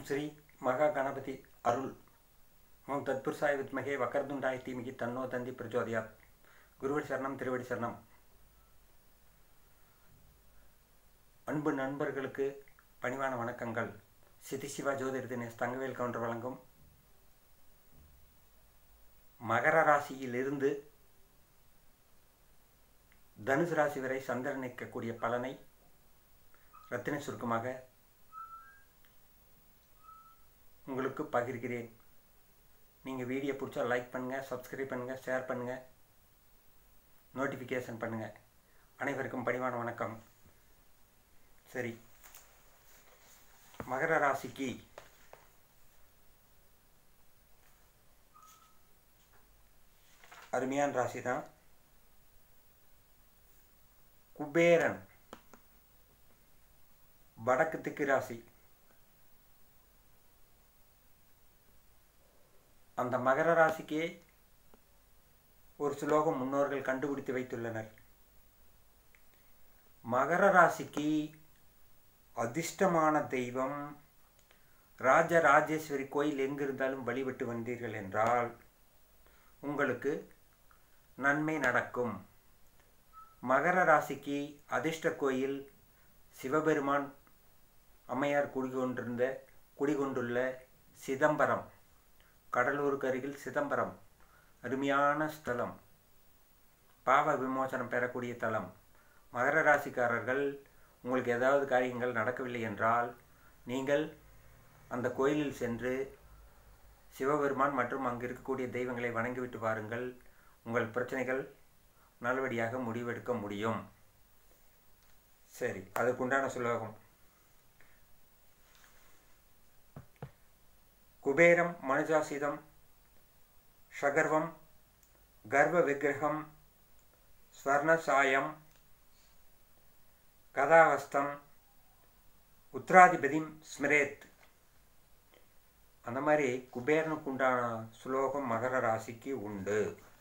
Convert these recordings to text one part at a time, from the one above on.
ஓம் ஸ்ரீ மகா கணபதி அருள் ஓம் தத்புருஷாய வித்மகே வக்கர்துண்டாய தீமிகி தன்னோ தந்தி பிரச்சோதயாத் குருவடி சரணம் திருவடி சரணம் அன்பு நண்பர்களுக்கு பணிவான வணக்கங்கள் சிதி சிவா ஜோதிட தினேஷ் தங்கவேல் கவுண்டர் வழங்கும் மகர ராசியிலிருந்து தனுசு ராசி வரை சந்திரன் நிற்கக்கூடிய பலனை ரத்தின சுருக்கமாக உங்களுக்கு பகிர்கிறேன் நீங்கள் வீடியோ பிடிச்சா லைக் பண்ணுங்கள் சப்ஸ்கிரைப் பண்ணுங்கள் ஷேர் பண்ணுங்கள் நோட்டிஃபிகேஷன் பண்ணுங்கள் அனைவருக்கும் பணிவான வணக்கம் சரி மகர ராசிக்கு அருமையான ராசி தான் குபேரன் வடக்கு திக்கு ராசி அந்த மகர ராசிக்கே ஒரு சுலோகம் முன்னோர்கள் கண்டுபிடித்து வைத்துள்ளனர் மகர ராசிக்கு அதிர்ஷ்டமான தெய்வம் ராஜ ராஜேஸ்வரி கோயில் எங்கிருந்தாலும் வழிபட்டு வந்தீர்கள் என்றால் உங்களுக்கு நன்மை நடக்கும் மகர ராசிக்கு அதிர்ஷ்ட கோயில் சிவபெருமான் அம்மையார் குடிகொண்டிருந்த குடிகொண்டுள்ள சிதம்பரம் கடலூருக்கு அருகில் சிதம்பரம் அருமையான ஸ்தலம் பாவ விமோசனம் பெறக்கூடிய தலம் மகர ராசிக்காரர்கள் உங்களுக்கு ஏதாவது காரியங்கள் நடக்கவில்லை என்றால் நீங்கள் அந்த கோயிலில் சென்று சிவபெருமான் மற்றும் அங்கு இருக்கக்கூடிய தெய்வங்களை வணங்கிவிட்டு வாருங்கள் உங்கள் பிரச்சனைகள் நல்லபடியாக முடிவெடுக்க முடியும் சரி அதுக்குண்டான சுலோகம் குபேரம் மனுஜாசிதம் ஷகர்வம் கர்வ விக்கிரகம் ஸ்வர்ணசாயம் கதாவஸ்தம் உத்ராதிபதிம் ஸ்மிரேத் அந்த மாதிரி குபேரனுக்கு உண்டான சுலோகம் மகர ராசிக்கு உண்டு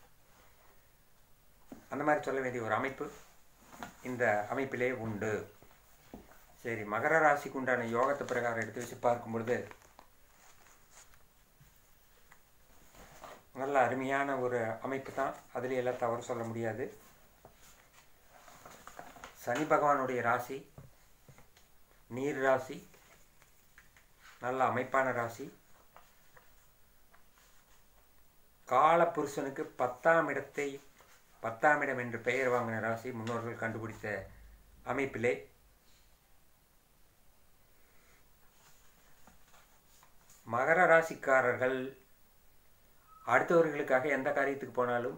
அந்த மாதிரி சொல்ல வேண்டிய ஒரு அமைப்பு இந்த அமைப்பிலே உண்டு சரி மகர ராசிக்கு உண்டான யோகத்தை பிரகாரம் எடுத்து வச்சு பார்க்கும் பொழுது நல்ல அருமையான ஒரு அமைப்பு தான் அதில் எல்லாம் தவறு சொல்ல முடியாது சனி பகவானுடைய ராசி நீர் ராசி நல்ல அமைப்பான ராசி காலபுருஷனுக்கு பத்தாம் இடத்தை பத்தாம் இடம் என்று பெயர் வாங்கின ராசி முன்னோர்கள் கண்டுபிடித்த அமைப்பிலே மகர ராசிக்காரர்கள் அடுத்தவர்களுக்காக எந்த காரியத்துக்கு போனாலும்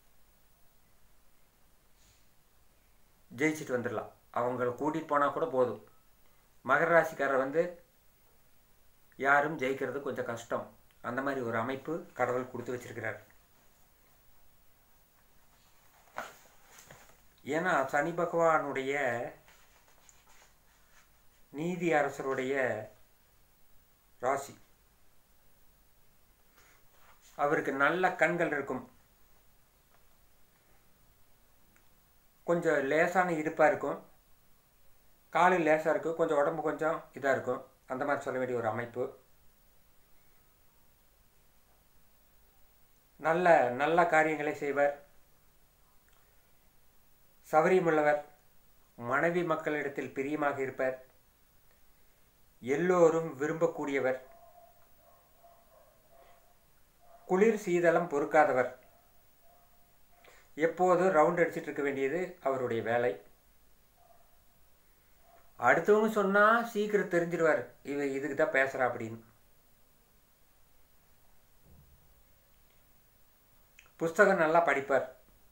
ஜெயிச்சுட்டு வந்துடலாம் அவங்கள கூட்டிகிட்டு போனால் கூட போதும் மகர ராசிக்காரர் வந்து யாரும் ஜெயிக்கிறது கொஞ்சம் கஷ்டம் அந்த மாதிரி ஒரு அமைப்பு கடவுள் கொடுத்து வச்சிருக்கிறார் ஏன்னா சனி பகவானுடைய நீதி அரசருடைய ராசி அவருக்கு நல்ல கண்கள் இருக்கும் கொஞ்சம் லேசான இடுப்பாக இருக்கும் காலு லேசாக இருக்கும் கொஞ்சம் உடம்பு கொஞ்சம் இதாக இருக்கும் அந்த மாதிரி சொல்ல வேண்டிய ஒரு அமைப்பு நல்ல நல்ல காரியங்களை செய்வர் சௌரியமுள்ளவர் மனைவி மக்களிடத்தில் பிரியமாக இருப்பர் எல்லோரும் விரும்பக்கூடியவர் குளிர் சீதளம் பொறுக்காதவர் எப்போதும் ரவுண்ட் அடிச்சிட்டு இருக்க வேண்டியது அவருடைய வேலை அடுத்தவங்க சொன்னால் சீக்கிரம் தெரிஞ்சிருவார் இவ இதுக்கு தான் பேசுகிறா அப்படின்னு புஸ்தகம் நல்லா படிப்பார்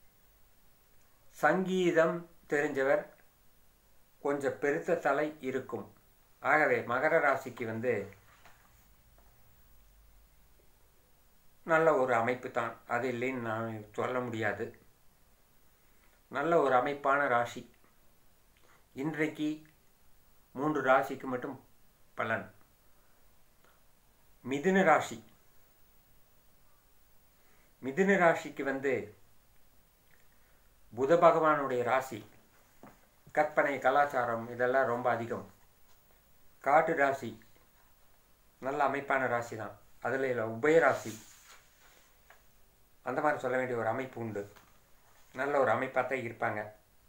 சங்கீதம் தெரிஞ்சவர் கொஞ்சம் பெருத்த தலை இருக்கும் ஆகவே மகர ராசிக்கு வந்து நல்ல ஒரு அமைப்பு தான் அது இல்லைன்னு நான் சொல்ல முடியாது நல்ல ஒரு அமைப்பான ராசி இன்றைக்கு மூன்று ராசிக்கு மட்டும் பலன் மிதுன ராசி மிதுன ராசிக்கு வந்து புத பகவானுடைய ராசி கற்பனை கலாச்சாரம் இதெல்லாம் ரொம்ப அதிகம் காட்டு ராசி நல்ல அமைப்பான ராசி தான் அதில் இல்லை உபய ராசி அந்த மாதிரி சொல்ல வேண்டிய ஒரு அமைப்பு உண்டு நல்ல ஒரு அமைப்பாக தான் இருப்பாங்க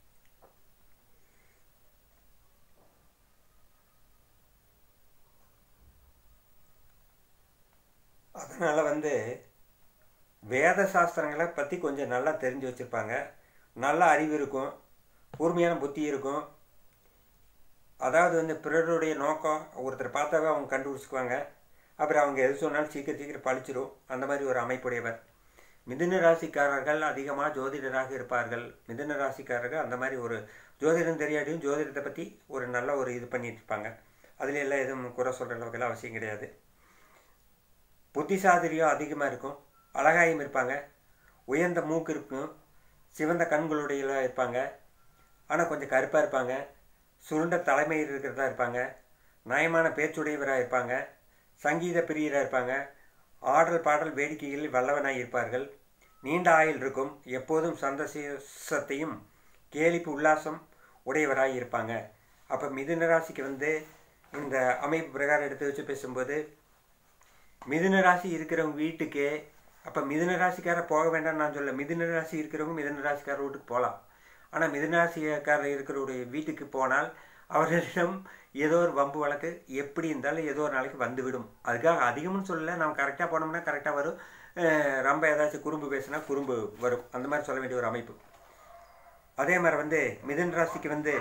அதனால் வந்து வேத சாஸ்திரங்களை பற்றி கொஞ்சம் நல்லா தெரிஞ்சு வச்சுருப்பாங்க நல்ல அறிவு இருக்கும் கூர்மையான புத்தி இருக்கும் அதாவது வந்து பிறருடைய நோக்கம் ஒருத்தர் பார்த்தாவே அவங்க கண்டுபிடிச்சிக்குவாங்க அப்புறம் அவங்க எது சொன்னாலும் சீக்கிரம் சீக்கிரம் பழிச்சிடும் அந்த மாதிரி ஒரு அமைப்புடையவர் மிதுன ராசிக்காரர்கள் அதிகமாக ஜோதிடராக இருப்பார்கள் மிதுன ராசிக்காரர்கள் அந்த மாதிரி ஒரு ஜோதிடம் தெரியாட்டியும் ஜோதிடத்தை பற்றி ஒரு நல்ல ஒரு இது பண்ணிட்டு இருப்பாங்க அதில் எல்லாம் எதுவும் குறை சொல்கிற அளவுக்குலாம் அவசியம் கிடையாது புத்திசாதிரியம் அதிகமாக இருக்கும் அழகாயும் இருப்பாங்க உயர்ந்த மூக்கு இருக்கும் சிவந்த கண்களுடையலாம் இருப்பாங்க ஆனால் கொஞ்சம் கருப்பாக இருப்பாங்க சுருண்ட தலைமையில் இருக்கிறதா இருப்பாங்க நயமான பேச்சுடையவராக இருப்பாங்க சங்கீத பிரியராக இருப்பாங்க ஆடல் பாடல் வேடிக்கைகளில் வல்லவனாய் இருப்பார்கள் நீண்ட ஆயுள் இருக்கும் எப்போதும் சந்தோஷத்தையும் கேலிப்பு உல்லாசம் உடையவராய் இருப்பாங்க அப்போ மிதுன ராசிக்கு வந்து இந்த அமைப்பு பிரகாரம் எடுத்து வச்சு பேசும்போது மிதுன ராசி இருக்கிறவங்க வீட்டுக்கு அப்போ மிதுன ராசிக்காரர் போக வேண்டாம்னு நான் சொல்ல மிதுன ராசி இருக்கிறவங்க மிதுன ராசிக்காரர் வீட்டுக்கு போகலாம் ஆனால் மிதுன ராசிக்காரர் இருக்கிறவருடைய வீட்டுக்கு போனால் அவர்களிடம் ஏதோ ஒரு வம்பு வழக்கு எப்படி இருந்தாலும் ஏதோ ஒரு நாளைக்கு வந்துவிடும் அதுக்காக அதிகம்னு சொல்லலை நம்ம கரெக்டாக போனோம்னா கரெக்டாக வரும் ரொம்ப ஏதாச்சும் குறும்பு பேசுனா குறும்பு வரும் அந்த மாதிரி சொல்ல வேண்டிய ஒரு அமைப்பு அதே மாதிரி வந்து மிதுன ராசிக்கு வந்து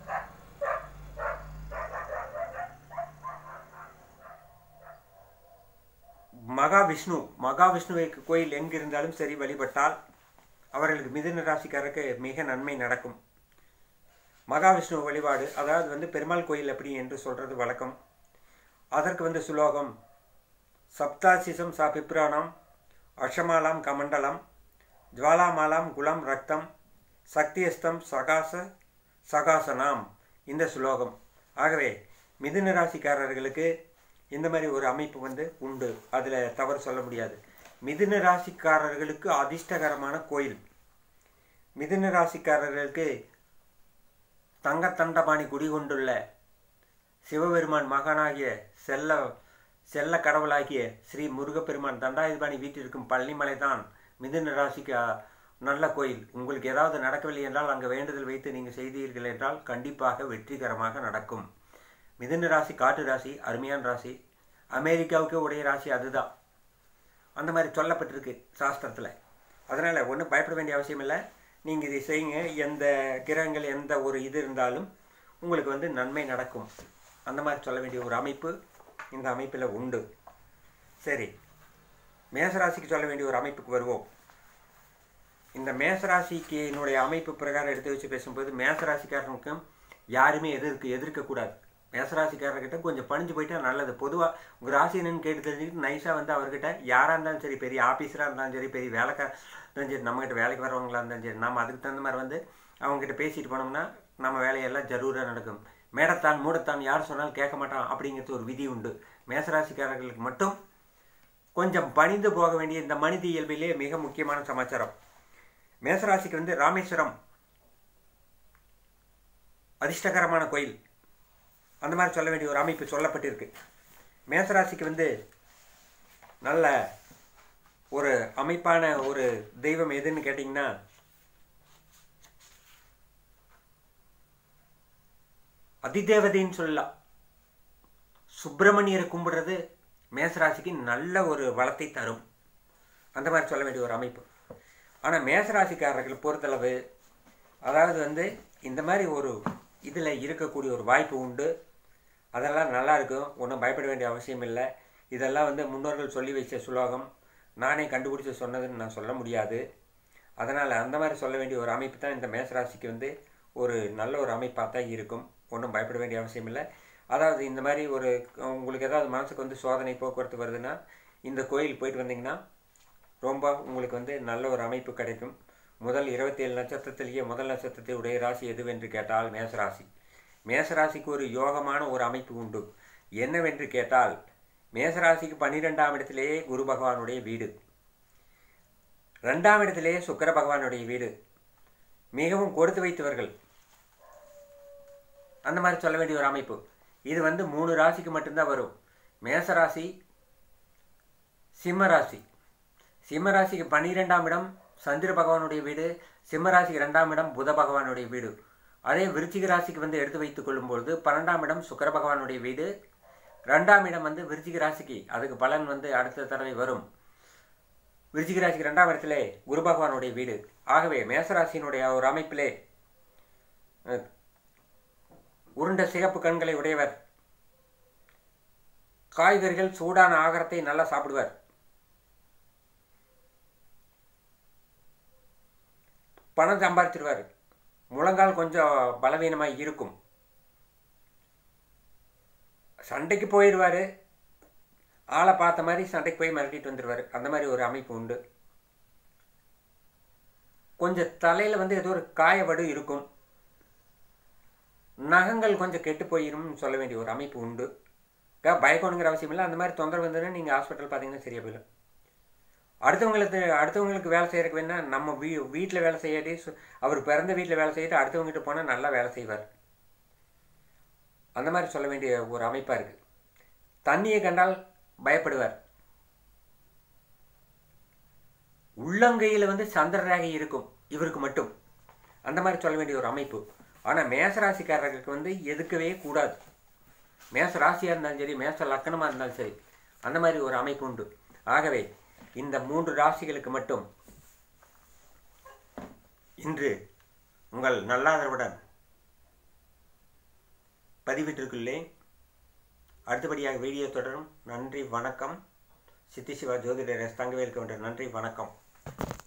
மகாவிஷ்ணு மகாவிஷ்ணுவை கோயில் எங்கே இருந்தாலும் சரி வழிபட்டால் அவர்களுக்கு மிதுன ராசிக்காரருக்கு மிக நன்மை நடக்கும் மகாவிஷ்ணு வழிபாடு அதாவது வந்து பெருமாள் கோயில் எப்படி என்று சொல்கிறது வழக்கம் அதற்கு வந்து சுலோகம் சப்தாசிசம் சா பிப்ராணம் அஷமாலாம் கமண்டலம் ஜுவாலாமாலாம் குலம் ரக்தம் சக்தியஸ்தம் சகாச சகாசனாம் இந்த சுலோகம் ஆகவே மிதுன ராசிக்காரர்களுக்கு இந்த மாதிரி ஒரு அமைப்பு வந்து உண்டு அதில் தவறு சொல்ல முடியாது மிதுன ராசிக்காரர்களுக்கு அதிர்ஷ்டகரமான கோயில் மிதுன ராசிக்காரர்களுக்கு தங்கத்தண்டபாணி குடிகொண்டுள்ள சிவபெருமான் மகனாகிய செல்ல செல்ல கடவுளாகிய ஸ்ரீ முருகப்பெருமான் தண்டாயுதபாணி வீட்டிற்கும் பழனிமலை தான் மிதுன ராசிக்கு நல்ல கோயில் உங்களுக்கு ஏதாவது நடக்கவில்லை என்றால் அங்கே வேண்டுதல் வைத்து நீங்கள் செய்தீர்கள் என்றால் கண்டிப்பாக வெற்றிகரமாக நடக்கும் மிதுன ராசி காட்டு ராசி அருமையான ராசி அமெரிக்காவுக்கு உடைய ராசி அதுதான் அந்த மாதிரி சொல்லப்பட்டிருக்கு சாஸ்திரத்தில் அதனால் ஒன்றும் பயப்பட வேண்டிய அவசியம் இல்லை நீங்கள் இதை செய்யுங்க எந்த கிரகங்கள் எந்த ஒரு இது இருந்தாலும் உங்களுக்கு வந்து நன்மை நடக்கும் அந்த மாதிரி சொல்ல வேண்டிய ஒரு அமைப்பு இந்த அமைப்பில் உண்டு சரி மேசராசிக்கு சொல்ல வேண்டிய ஒரு அமைப்புக்கு வருவோம் இந்த மேசராசிக்கு என்னுடைய அமைப்பு பிரகாரம் எடுத்து வச்சு பேசும்போது மேசராசிக்காரனுக்கும் யாருமே எதிர்க்கு எதிர்க்கக்கூடாது மேசராசிக்காரர்கிட்ட கொஞ்சம் பணிஞ்சு போயிட்டா நல்லது பொதுவாக உங்கள் ராசி என்னன்னு கேட்டு தெரிஞ்சுக்கிட்டு நைஸாக வந்து அவர்கிட்ட யாராக இருந்தாலும் சரி பெரிய ஆஃபீஸராக இருந்தாலும் சரி பெரிய வேலைக்கார இருந்தாலும் சரி நம்மகிட்ட வேலைக்கு வரவங்களா இருந்தாலும் சரி நம்ம அதுக்கு தகுந்த மாதிரி வந்து அவங்ககிட்ட பேசிட்டு போனோம்னா நம்ம வேலையெல்லாம் ஜரூராக நடக்கும் மேடத்தான் மூடத்தான் யார் சொன்னாலும் கேட்க மாட்டான் அப்படிங்கிறது ஒரு விதி உண்டு மேசராசிக்காரர்களுக்கு மட்டும் கொஞ்சம் பணிந்து போக வேண்டிய இந்த மனித இயல்பிலே மிக முக்கியமான சமாச்சாரம் மேசராசிக்கு வந்து ராமேஸ்வரம் அதிர்ஷ்டகரமான கோயில் அந்த மாதிரி சொல்ல வேண்டிய ஒரு அமைப்பு சொல்லப்பட்டிருக்கு மேசராசிக்கு வந்து நல்ல ஒரு அமைப்பான ஒரு தெய்வம் எதுன்னு கேட்டிங்கன்னா அதிதேவதைன்னு சொல்லலாம் சுப்பிரமணியரை கும்பிடுறது மேசராசிக்கு நல்ல ஒரு வளத்தை தரும் அந்த மாதிரி சொல்ல வேண்டிய ஒரு அமைப்பு ஆனால் மேசராசிக்காரர்கள் பொறுத்தளவு அதாவது வந்து இந்த மாதிரி ஒரு இதில் இருக்கக்கூடிய ஒரு வாய்ப்பு உண்டு அதெல்லாம் நல்லா இருக்கும் ஒன்றும் பயப்பட வேண்டிய அவசியம் இல்லை இதெல்லாம் வந்து முன்னோர்கள் சொல்லி வச்ச சுலோகம் நானே கண்டுபிடிச்சி சொன்னதுன்னு நான் சொல்ல முடியாது அதனால் அந்த மாதிரி சொல்ல வேண்டிய ஒரு அமைப்பு தான் இந்த மேசராசிக்கு வந்து ஒரு நல்ல ஒரு அமைப்பாக தான் இருக்கும் ஒன்றும் பயப்பட வேண்டிய அவசியம் இல்லை அதாவது இந்த மாதிரி ஒரு உங்களுக்கு ஏதாவது மனசுக்கு வந்து சோதனை போக்குவரத்து வருதுன்னா இந்த கோயில் போயிட்டு வந்தீங்கன்னா ரொம்ப உங்களுக்கு வந்து நல்ல ஒரு அமைப்பு கிடைக்கும் முதல் இருபத்தேழு நட்சத்திரத்திலேயே முதல் நட்சத்திரத்தை உடைய ராசி எதுவென்று கேட்டால் மேசராசி மேசராசிக்கு ஒரு யோகமான ஒரு அமைப்பு உண்டு என்னவென்று கேட்டால் மேசராசிக்கு பன்னிரெண்டாம் இடத்திலேயே குரு பகவானுடைய வீடு ரெண்டாம் இடத்திலேயே சுக்கர பகவானுடைய வீடு மிகவும் கொடுத்து வைத்தவர்கள் அந்த மாதிரி சொல்ல வேண்டிய ஒரு அமைப்பு இது வந்து மூணு ராசிக்கு மட்டும்தான் வரும் மேசராசி சிம்மராசி சிம்மராசிக்கு பன்னிரெண்டாம் இடம் சந்திர பகவானுடைய வீடு சிம்மராசிக்கு ரெண்டாம் இடம் புத பகவானுடைய வீடு அதே விருச்சிக ராசிக்கு வந்து எடுத்து வைத்துக் கொள்ளும்பொழுது பன்னெண்டாம் இடம் சுக்கர பகவானுடைய வீடு ரெண்டாம் இடம் வந்து விருச்சிக ராசிக்கு அதுக்கு பலன் வந்து அடுத்த தடவை வரும் விருச்சிக ராசிக்கு ரெண்டாம் இடத்திலே குரு பகவானுடைய வீடு ஆகவே மேசராசியினுடைய ஒரு அமைப்பிலே அஹ், உருண்ட சிகப்பு கண்களை உடையவர் காய்கறிகள் சூடான ஆகாரத்தை நல்லா சாப்பிடுவார் பணம் சம்பாதிச்சிருவார் முழங்கால் கொஞ்சம் பலவீனமாக இருக்கும் சண்டைக்கு போயிடுவார் ஆளை பார்த்த மாதிரி சண்டைக்கு போய் மிரட்டிட்டு வந்துடுவார் அந்த மாதிரி ஒரு அமைப்பு உண்டு கொஞ்சம் தலையில் வந்து ஏதோ ஒரு காயவடு இருக்கும் நகங்கள் கொஞ்சம் கெட்டு போயிரும்னு சொல்ல வேண்டிய ஒரு அமைப்பு உண்டு க- பயக்கணுங்கிற அவசியம் இல்லை அந்த மாதிரி தொந்தரவு வந்ததுன்னா நீங்கள் ஹாஸ்பிட்டல் பார்த்தீங்கன்னா சரியா போயிடும் அடுத்தவங்களுக்கு அடுத்தவங்களுக்கு வேலை செய்யறதுக்கு வேணா நம்ம வீ வீட்டில் வேலை செய்யாட்டி சு- அவர் பிறந்த வீட்டில் வேலை செய்யிட்டு அடுத்தவங்ககிட்ட போனால் நல்லா வேலை செய்வார் அந்த மாதிரி சொல்ல வேண்டிய ஒரு அமைப்பாக இருக்குது தண்ணியை கண்டால் பயப்படுவார் உள்ளங்கையில் வந்து சந்திர ரேகை இருக்கும் இவருக்கு மட்டும் அந்த மாதிரி சொல்ல வேண்டிய ஒரு அமைப்பு ஆனால் மேசராசிக்காரர்களுக்கு வந்து எதுக்கவே கூடாது மேச ராசியாக இருந்தாலும் சரி மேச லக்கணமாக இருந்தாலும் சரி அந்த மாதிரி ஒரு அமைப்பு உண்டு ஆகவே இந்த மூன்று ராசிகளுக்கு மட்டும் இன்று உங்கள் நல்லாதரவுடன் பதிவிட்டிருக்குள்ளேன் அடுத்தபடியாக வீடியோ தொடரும் நன்றி வணக்கம் சித்தி சிவா ஜோதிடர் எஸ் தங்கவேல் கவுண்டர் நன்றி வணக்கம்